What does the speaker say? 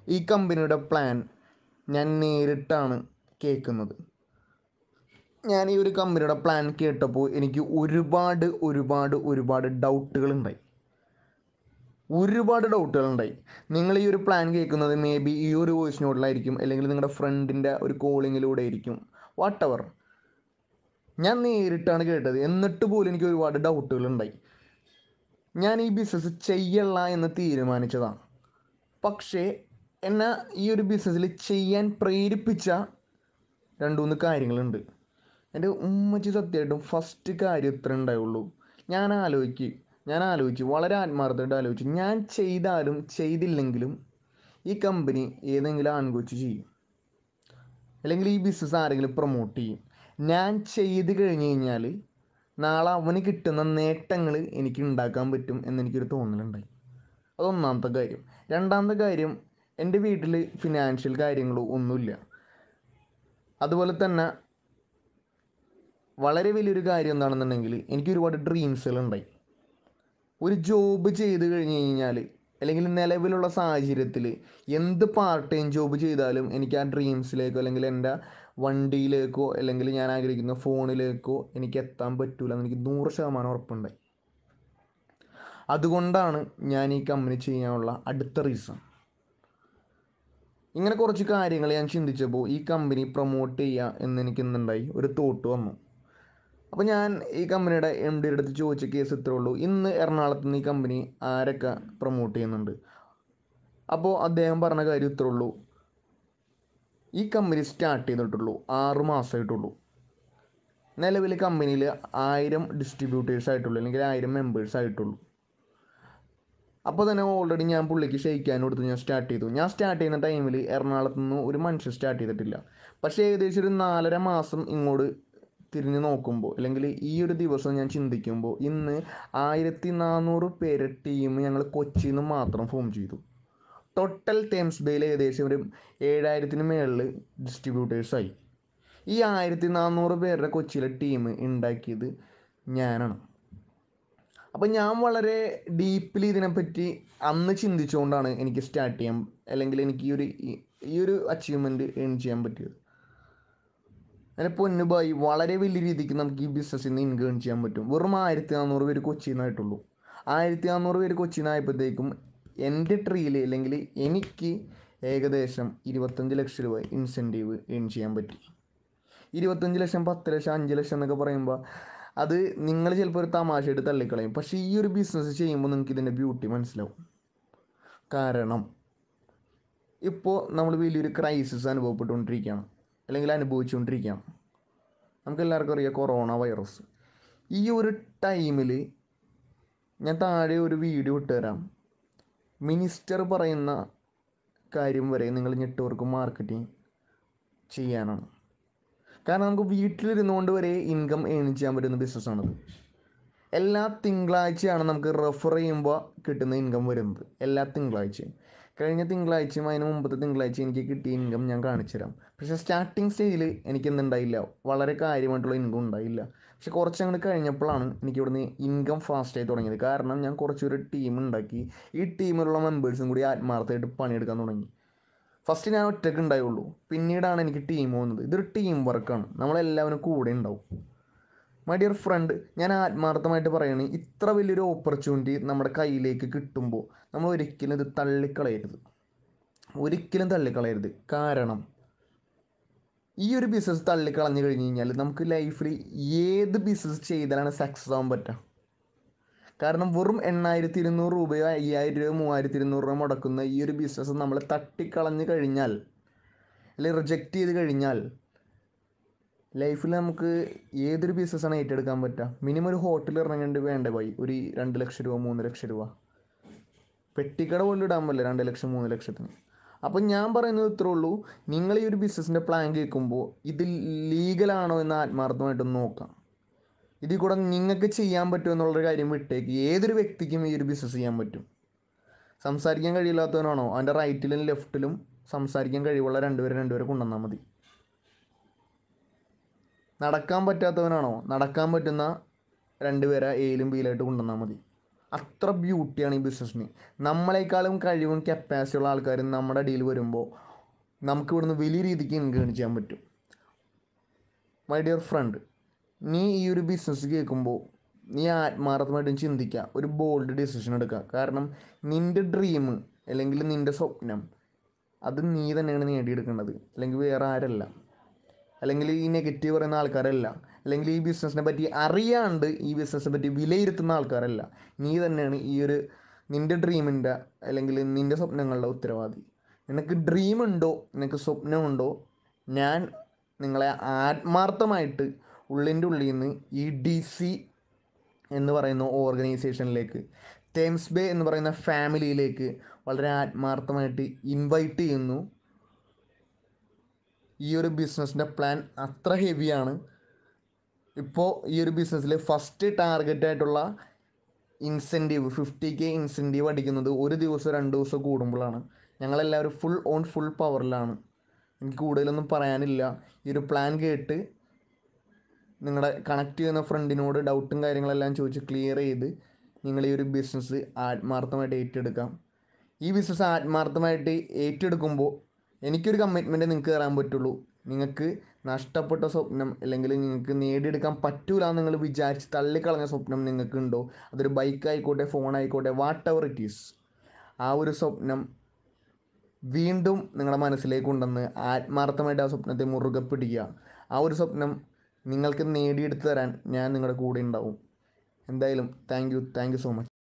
ഈ കമ്പനിയുടെ പ്ലാൻ ഞാൻ നേരിട്ടാണ് കേൾക്കുന്നത് ഞാൻ ഈ ഒരു കമ്പനിയുടെ പ്ലാൻ കേട്ടപ്പോൾ എനിക്ക് ഒരുപാട് ഒരുപാട് ഒരുപാട് ഡൗട്ടുകളുണ്ടായി ഒരുപാട് ഡൗട്ടുകളുണ്ടായി നിങ്ങൾ ഈ ഒരു പ്ലാൻ കേൾക്കുന്നത് മേ ബി ഈ ഒരു വോയിസ് നോട്ടിലായിരിക്കും അല്ലെങ്കിൽ നിങ്ങളുടെ ഫ്രണ്ടിൻ്റെ ഒരു കോളിങ്ങിലൂടെ ആയിരിക്കും വാട്ട് എവർ ഞാൻ നേരിട്ടാണ് കേട്ടത് എന്നിട്ട് പോലും എനിക്ക് ഒരുപാട് ഡൗട്ടുകളുണ്ടായി ഞാൻ ഈ ബിസിനസ് ചെയ്യല്ല എന്ന് തീരുമാനിച്ചതാണ് പക്ഷേ എന്നെ ഈ ഒരു ബിസിനസ്സിൽ ചെയ്യാൻ പ്രേരിപ്പിച്ച രണ്ട് മൂന്ന് കാര്യങ്ങളുണ്ട് എൻ്റെ ഉമ്മച്ചി സത്യമായിട്ടും ഫസ്റ്റ് കാര്യം ഇത്ര ഉണ്ടായുള്ളൂ ഞാൻ ആലോചിക്ക് ഞാൻ ആലോചിച്ചു വളരെ ആത്മാർത്ഥമായിട്ട് ആലോചിച്ചു ഞാൻ ചെയ്താലും ചെയ്തില്ലെങ്കിലും ഈ കമ്പനി ഏതെങ്കിലും ആൺകൊച്ച് ചെയ്യും അല്ലെങ്കിൽ ഈ ബിസിനസ് ആരെങ്കിലും പ്രൊമോട്ട് ചെയ്യും ഞാൻ ചെയ്ത് കഴിഞ്ഞ് കഴിഞ്ഞാൽ നാളെ അവന് കിട്ടുന്ന നേട്ടങ്ങൾ എനിക്ക് ഉണ്ടാക്കാൻ പറ്റും എന്നെനിക്കൊരു തോന്നലുണ്ടായി അതൊന്നാമത്തെ കാര്യം രണ്ടാമത്തെ കാര്യം എൻ്റെ വീട്ടിൽ ഫിനാൻഷ്യൽ കാര്യങ്ങളോ ഒന്നുമില്ല അതുപോലെ തന്നെ വളരെ വലിയൊരു കാര്യം എന്താണെന്നുണ്ടെങ്കിൽ എനിക്ക് ഒരുപാട് ഡ്രീംസുകളുണ്ടായി ഒരു ജോബ് ചെയ്ത് കഴിഞ്ഞ് കഴിഞ്ഞാൽ അല്ലെങ്കിൽ നിലവിലുള്ള സാഹചര്യത്തിൽ എന്ത് പാർട്ട് ടൈം ജോബ് ചെയ്താലും എനിക്ക് ആ ഡ്രീംസിലേക്കോ അല്ലെങ്കിൽ എൻ്റെ വണ്ടിയിലേക്കോ അല്ലെങ്കിൽ ഞാൻ ആഗ്രഹിക്കുന്ന ഫോണിലേക്കോ എനിക്ക് എത്താൻ പറ്റൂല എന്ന് എനിക്ക് നൂറ് ശതമാനം ഉറപ്പുണ്ടായി അതുകൊണ്ടാണ് ഞാൻ ഈ കമ്പനി ചെയ്യാനുള്ള അടുത്ത റീസൺ ഇങ്ങനെ കുറച്ച് കാര്യങ്ങൾ ഞാൻ ചിന്തിച്ചപ്പോൾ ഈ കമ്പനി പ്രൊമോട്ട് ചെയ്യുക എന്ന് എനിക്ക് എന്തുണ്ടായി ഒരു തോട്ട് വന്നു അപ്പോൾ ഞാൻ ഈ കമ്പനിയുടെ എം ഡിയുടെ അടുത്ത് ചോദിച്ച കേസ് ഇത്രേ ഉള്ളൂ ഇന്ന് എറണാകുളത്ത് നിന്ന് ഈ കമ്പനി ആരൊക്കെ പ്രൊമോട്ട് ചെയ്യുന്നുണ്ട് അപ്പോൾ അദ്ദേഹം പറഞ്ഞ കാര്യം ഇത്രേ ഉള്ളൂ ഈ കമ്പനി സ്റ്റാർട്ട് ചെയ്തിട്ടുള്ളൂ ആറ് മാസമായിട്ടുള്ളൂ നിലവിൽ കമ്പനിയിൽ ആയിരം ഡിസ്ട്രിബ്യൂട്ടേഴ്സ് ആയിട്ടുള്ളൂ അല്ലെങ്കിൽ ആയിരം മെമ്പേഴ്സ് ആയിട്ടുള്ളൂ അപ്പോൾ തന്നെ ഓൾറെഡി ഞാൻ പുള്ളിക്ക് ഷെയ്ക്കാൻ കൊടുത്ത് ഞാൻ സ്റ്റാർട്ട് ചെയ്തു ഞാൻ സ്റ്റാർട്ട് ചെയ്യുന്ന ടൈമിൽ എറണാകുളത്ത് നിന്ന് ഒരു മനുഷ്യൻ സ്റ്റാർട്ട് ചെയ്തിട്ടില്ല പക്ഷേ ഏകദേശം ഒരു നാലര മാസം ഇങ്ങോട്ട് തിരിഞ്ഞ് നോക്കുമ്പോൾ അല്ലെങ്കിൽ ഈ ഒരു ദിവസം ഞാൻ ചിന്തിക്കുമ്പോൾ ഇന്ന് ആയിരത്തി നാനൂറ് പേര് ടീം ഞങ്ങൾ കൊച്ചിയിൽ നിന്ന് മാത്രം ഫോം ചെയ്തു ടോട്ടൽ ടേംസ് ബേയിൽ ഏകദേശം ഒരു ഏഴായിരത്തിന് മേളിൽ ഡിസ്ട്രിബ്യൂട്ടേഴ്സായി ഈ ആയിരത്തി നാനൂറ് പേരുടെ കൊച്ചിയിലെ ടീം ഉണ്ടാക്കിയത് ഞാനാണ് അപ്പം ഞാൻ വളരെ ഡീപ്ലി ഇതിനെപ്പറ്റി അന്ന് ചിന്തിച്ചുകൊണ്ടാണ് എനിക്ക് സ്റ്റാർട്ട് ചെയ്യാൻ അല്ലെങ്കിൽ എനിക്ക് ഈ ഒരു ഈ ഒരു അച്ചീവ്മെൻറ്റ് ഏൺ ചെയ്യാൻ പറ്റിയത് അങ്ങനെ പൊന്നുബായി വളരെ വലിയ രീതിക്ക് നമുക്ക് ഈ ബിസിനസ്സിൽ നിന്ന് ഇൻകം ഏൺ ചെയ്യാൻ പറ്റും വെറും ആയിരത്തി നാനൂറ് പേര് കൊച്ചിയിൽ നിന്നായിട്ടുള്ളൂ ആയിരത്തി നാനൂറ് പേര് കൊച്ചിയിൽ നിന്നായപ്പോഴത്തേക്കും എൻ്റെ ട്രീയിൽ അല്ലെങ്കിൽ എനിക്ക് ഏകദേശം ഇരുപത്തഞ്ച് ലക്ഷം രൂപ ഇൻസെൻറ്റീവ് ഏൺ ചെയ്യാൻ പറ്റി ഇരുപത്തഞ്ച് ലക്ഷം പത്ത് ലക്ഷം അഞ്ച് ലക്ഷം എന്നൊക്കെ പറയുമ്പോൾ അത് നിങ്ങൾ ചിലപ്പോൾ ഒരു തമാശയായിട്ട് തള്ളിക്കളയും പക്ഷേ ഈ ഒരു ബിസിനസ് ചെയ്യുമ്പോൾ നിങ്ങൾക്ക് ഇതിൻ്റെ ബ്യൂട്ടി മനസ്സിലാവും കാരണം ഇപ്പോൾ നമ്മൾ വലിയൊരു ക്രൈസിസ് അനുഭവപ്പെട്ടുകൊണ്ടിരിക്കുകയാണ് അല്ലെങ്കിൽ അനുഭവിച്ചുകൊണ്ടിരിക്കുകയാണ് നമുക്ക് എല്ലാവർക്കും അറിയാം കൊറോണ വൈറസ് ഈ ഒരു ടൈമിൽ ഞാൻ താഴെ ഒരു വീഡിയോ ഇട്ടുതരാം മിനിസ്റ്റർ പറയുന്ന കാര്യം വരെ നിങ്ങൾ നെറ്റ്വർക്ക് മാർക്കറ്റിംഗ് ചെയ്യാനാണ് കാരണം നമുക്ക് വീട്ടിലിരുന്നുകൊണ്ട് വരെ ഇൻകം ഏൺ ചെയ്യാൻ പറ്റുന്ന ബിസിനസ്സാണത് എല്ലാ തിങ്കളാഴ്ചയാണ് നമുക്ക് റെഫർ ചെയ്യുമ്പോൾ കിട്ടുന്ന ഇൻകം വരുന്നത് എല്ലാ തിങ്കളാഴ്ചയും കഴിഞ്ഞ തിങ്കളാഴ്ചയും അതിന് മുമ്പത്തെ തിങ്കളാഴ്ച എനിക്ക് കിട്ടിയ ഇൻകം ഞാൻ കാണിച്ചു തരാം പക്ഷേ സ്റ്റാർട്ടിങ് സ്റ്റേജിൽ എനിക്ക് എന്തുണ്ടായില്ല വളരെ കാര്യമായിട്ടുള്ള ഇൻകം ഉണ്ടായില്ല പക്ഷെ കുറച്ച് അങ്ങോട്ട് കഴിഞ്ഞപ്പോഴാണ് എനിക്ക് ഇവിടുന്ന് ഇൻകം ഫാസ്റ്റായി തുടങ്ങിയത് കാരണം ഞാൻ കുറച്ചൊരു ടീം ഉണ്ടാക്കി ഈ ടീമിലുള്ള മെമ്പേഴ്സും കൂടി ആത്മാർത്ഥമായിട്ട് പണിയെടുക്കാൻ തുടങ്ങി ഫസ്റ്റ് ഞാൻ ഒറ്റയ്ക്ക് ഉണ്ടായുള്ളൂ പിന്നീടാണ് എനിക്ക് ടീം വന്നത് ഇതൊരു ടീം വർക്കാണ് നമ്മളെല്ലാവരും കൂടെ ഉണ്ടാവും മൈ ഡിയർ ഫ്രണ്ട് ഞാൻ ആത്മാർത്ഥമായിട്ട് പറയണേ ഇത്ര വലിയൊരു ഓപ്പർച്യൂണിറ്റി നമ്മുടെ കയ്യിലേക്ക് കിട്ടുമ്പോൾ നമ്മൾ ഒരിക്കലും ഇത് തള്ളിക്കളയരുത് ഒരിക്കലും തള്ളിക്കളയരുത് കാരണം ഈ ഒരു ബിസിനസ് തള്ളിക്കളഞ്ഞു കഴിഞ്ഞ് കഴിഞ്ഞാൽ നമുക്ക് ലൈഫിൽ ഏത് ബിസിനസ് ചെയ്താലാണ് സക്സസ് ആവാൻ പറ്റുക കാരണം വെറും എണ്ണായിരത്തി ഇരുന്നൂറ് രൂപയോ അയ്യായിരം രൂപ മൂവായിരത്തി ഇരുന്നൂറ് രൂപ മുടക്കുന്ന ഈ ഒരു ബിസിനസ് നമ്മൾ തട്ടിക്കളഞ്ഞ് കഴിഞ്ഞാൽ അല്ലെങ്കിൽ റിജക്റ്റ് ചെയ്ത് കഴിഞ്ഞാൽ ലൈഫിൽ നമുക്ക് ഏതൊരു ബിസിനസ്സാണ് ഏറ്റെടുക്കാൻ പറ്റുക മിനിമം ഒരു ഹോട്ടൽ ഇറങ്ങേണ്ടി വേണ്ടേ പോയി ഒരു രണ്ട് ലക്ഷം രൂപ മൂന്ന് ലക്ഷം രൂപ പെട്ടിക്കട പോലും ഇടാൻ പറ്റില്ല രണ്ട് ലക്ഷം മൂന്ന് ലക്ഷത്തിന് അപ്പം ഞാൻ പറയുന്നത് ഇത്രേ ഉള്ളൂ നിങ്ങൾ ഈ ഒരു ബിസിനസ്സിൻ്റെ പ്ലാൻ കേൾക്കുമ്പോൾ ഇത് ലീഗലാണോ എന്ന് ആത്മാർത്ഥമായിട്ടൊന്ന് നോക്കാം ഇതിൽ കൂടെ നിങ്ങൾക്ക് ചെയ്യാൻ പറ്റുമോ എന്നുള്ളൊരു കാര്യം വിട്ടേക്ക് ഏതൊരു വ്യക്തിക്കും ഈ ഒരു ബിസിനസ് ചെയ്യാൻ പറ്റും സംസാരിക്കാൻ കഴിയില്ലാത്തവനാണോ അവൻ്റെ റൈറ്റിലും ലെഫ്റ്റിലും സംസാരിക്കാൻ കഴിവുള്ള രണ്ടുപേരെ രണ്ടുപേരെ കൊണ്ടുവന്നാൽ മതി നടക്കാൻ പറ്റാത്തവനാണോ നടക്കാൻ പറ്റുന്ന രണ്ടുപേരെ എയിലും ബിയിലായിട്ട് കൊണ്ടുവന്നാൽ മതി അത്ര ബ്യൂട്ടിയാണ് ഈ ബിസിനസ്സിന് നമ്മളെക്കാളും കഴിവും കപ്പാസിറ്റി ഉള്ള ആൾക്കാർ നമ്മുടെ ഇടയിൽ വരുമ്പോൾ നമുക്ക് ഇവിടുന്ന് വലിയ രീതിക്ക് ഇൻകം ചെയ്യാൻ പറ്റും മൈ ഡിയർ ഫ്രണ്ട് നീ ഈ ഒരു ബിസിനസ് കേൾക്കുമ്പോൾ നീ ആത്മാർത്ഥമായിട്ടും ചിന്തിക്കുക ഒരു ബോൾഡ് ഡിസിഷൻ എടുക്കുക കാരണം നിൻ്റെ ഡ്രീം അല്ലെങ്കിൽ നിൻ്റെ സ്വപ്നം അത് നീ തന്നെയാണ് നേടിയെടുക്കേണ്ടത് അല്ലെങ്കിൽ വേറെ ആരല്ല അല്ലെങ്കിൽ ഈ നെഗറ്റീവ് പറയുന്ന ആൾക്കാരല്ല അല്ലെങ്കിൽ ഈ ബിസിനസ്സിനെ പറ്റി അറിയാണ്ട് ഈ ബിസിനസ്സിനെ പറ്റി വിലയിരുത്തുന്ന ആൾക്കാരല്ല നീ തന്നെയാണ് ഈ ഒരു നിൻ്റെ ഡ്രീമിൻ്റെ അല്ലെങ്കിൽ നിൻ്റെ സ്വപ്നങ്ങളുടെ ഉത്തരവാദി നിനക്ക് ഡ്രീം ഉണ്ടോ നിനക്ക് സ്വപ്നമുണ്ടോ ഞാൻ നിങ്ങളെ ആത്മാർത്ഥമായിട്ട് ഉള്ളിൻ്റെ ഉള്ളിൽ നിന്ന് ഈ ഡി സി എന്ന് പറയുന്ന ഓർഗനൈസേഷനിലേക്ക് തേംസ് ബേ എന്ന് പറയുന്ന ഫാമിലിയിലേക്ക് വളരെ ആത്മാർത്ഥമായിട്ട് ഇൻവൈറ്റ് ചെയ്യുന്നു ഈ ഒരു ബിസിനസ്സിൻ്റെ പ്ലാൻ അത്ര ഹെവിയാണ് ഇപ്പോൾ ഈ ഒരു ബിസിനസ്സിൽ ഫസ്റ്റ് ടാർഗറ്റ് ആയിട്ടുള്ള ഇൻസെൻറ്റീവ് ഫിഫ്റ്റി കെ ഇൻസെൻറ്റീവ് അടിക്കുന്നത് ഒരു ദിവസം രണ്ട് ദിവസം കൂടുമ്പോഴാണ് ഞങ്ങളെല്ലാവരും ഫുൾ ഓൺ ഫുൾ പവറിലാണ് എനിക്ക് കൂടുതലൊന്നും പറയാനില്ല ഈ ഒരു പ്ലാൻ കേട്ട് നിങ്ങളുടെ കണക്ട് ചെയ്യുന്ന ഫ്രണ്ടിനോട് ഡൗട്ടും കാര്യങ്ങളെല്ലാം ചോദിച്ച് ക്ലിയർ ചെയ്ത് നിങ്ങൾ ഈ ഒരു ബിസിനസ് ആത്മാർത്ഥമായിട്ട് ഏറ്റെടുക്കാം ഈ ബിസിനസ് ആത്മാർത്ഥമായിട്ട് ഏറ്റെടുക്കുമ്പോൾ എനിക്കൊരു കമ്മിറ്റ്മെൻറ്റ് നിങ്ങൾക്ക് തരാൻ പറ്റുള്ളൂ നിങ്ങൾക്ക് നഷ്ടപ്പെട്ട സ്വപ്നം അല്ലെങ്കിൽ നിങ്ങൾക്ക് നേടിയെടുക്കാൻ പറ്റൂല എന്ന് നിങ്ങൾ വിചാരിച്ച് തള്ളിക്കളഞ്ഞ സ്വപ്നം നിങ്ങൾക്കുണ്ടോ അതൊരു ബൈക്ക് ആയിക്കോട്ടെ ഫോൺ ആയിക്കോട്ടെ വാട്ട് എവർ ഇറ്റ് ഈസ് ആ ഒരു സ്വപ്നം വീണ്ടും നിങ്ങളുടെ മനസ്സിലേക്ക് കൊണ്ടുവന്ന് ആത്മാർത്ഥമായിട്ട് ആ സ്വപ്നത്തെ മുറുകെ പിടിക്കുക ആ ഒരു സ്വപ്നം നിങ്ങൾക്ക് നേടിയെടുത്ത് തരാൻ ഞാൻ നിങ്ങളുടെ കൂടെ ഉണ്ടാവും എന്തായാലും thank you thank you so much